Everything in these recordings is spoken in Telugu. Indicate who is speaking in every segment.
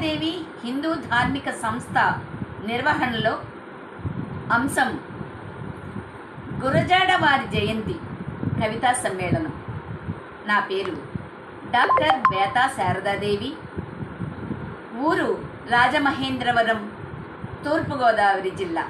Speaker 1: శారదాదేవి హిందూ ధార్మిక సంస్థ నిర్వహణలో అంశం గురజాడ వారి జయంతి కవితా సమ్మేళనం నా పేరు డాక్టర్ బేతా శారదాదేవి ఊరు రాజమహేంద్రవరం తూర్పుగోదావరి జిల్లా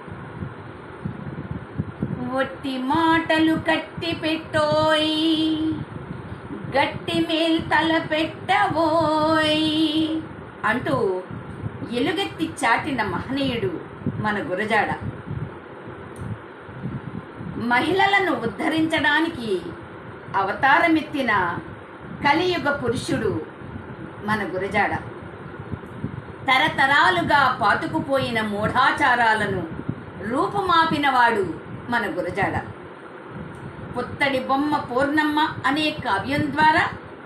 Speaker 1: ఒట్టి మాటలు కట్టి పెట్టోయ్ గట్టి మేల్ తల పెట్టబోయ్ అంటూ ఎలుగెత్తి చాటిన మహనీయుడు మన గురజాడ మహిళలను ఉద్ధరించడానికి అవతారమెత్తిన కలియుగ పురుషుడు మన గురజాడ తరతరాలుగా పాతుకుపోయిన మూఢాచారాలను రూపుమాపినవాడు మన గురజాడ పుత్తడి బొమ్మ పూర్ణమ్మ అనే కావ్యం ద్వారా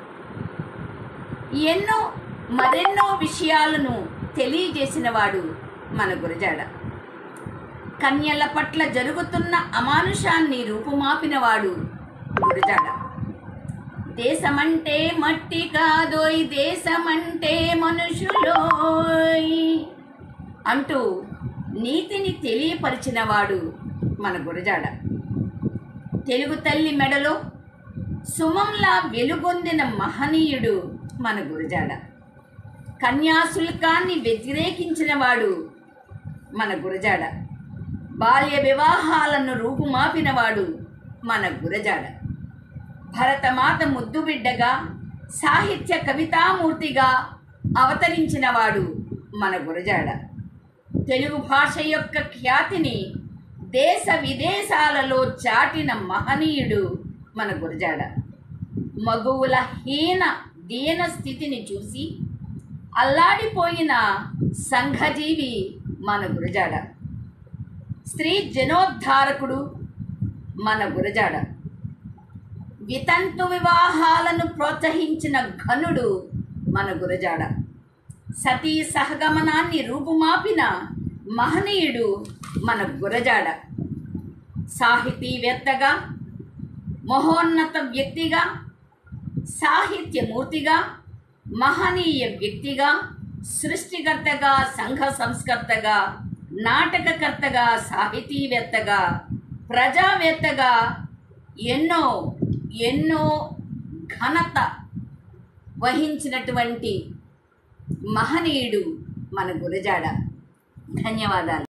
Speaker 1: ఎన్నో మరెన్నో విషయాలను తెలియజేసినవాడు మన గురజాడ కన్యల పట్ల జరుగుతున్న అమానుషాన్ని రూపుమాపినవాడు గురజాడ దేశమంటే మట్టి కాదోయ్ దేశమంటే మనుషులోయ్ అంటూ నీతిని తెలియపరిచినవాడు మన గురజాడ తెలుగు తల్లి మెడలో సుమంలా వెలుగొందిన మహనీయుడు మన గురజాడ కన్యాశుల్కాన్ని వ్యతిరేకించినవాడు మన గురజాడ బాల్య వివాహాలను రూపుమాపినవాడు మన గురజాడ భరతమాత ముద్దుబిడ్డగా సాహిత్య కవితామూర్తిగా అవతరించినవాడు మన గురజాడ తెలుగు భాష యొక్క ఖ్యాతిని దేశ విదేశాలలో చాటిన మహనీయుడు మన గురజాడ మగువుల హీన దీన స్థితిని చూసి అల్లాడిపోయిన సంఘజీవి మన గురజాడ స్త్రీ జనోద్ధారకుడు మన గురజాడ వితంతు వివాహాలను ప్రోత్సహించిన ఘనుడు మన గురజాడ సతీ సహగమనాన్ని రూపుమాపిన మహనీయుడు మన గురజాడ సాహితీవేత్తగా మహోన్నత వ్యక్తిగా సాహిత్యమూర్తిగా మహనీయ వ్యక్తిగా సృష్టికర్తగా సంఘ సంస్కర్తగా నాటకకర్తగా సాహితీవేత్తగా ప్రజావేత్తగా ఎన్నో ఎన్నో ఘనత వహించినటువంటి మహనీయుడు మన గురజాడ ధన్యవాదాలు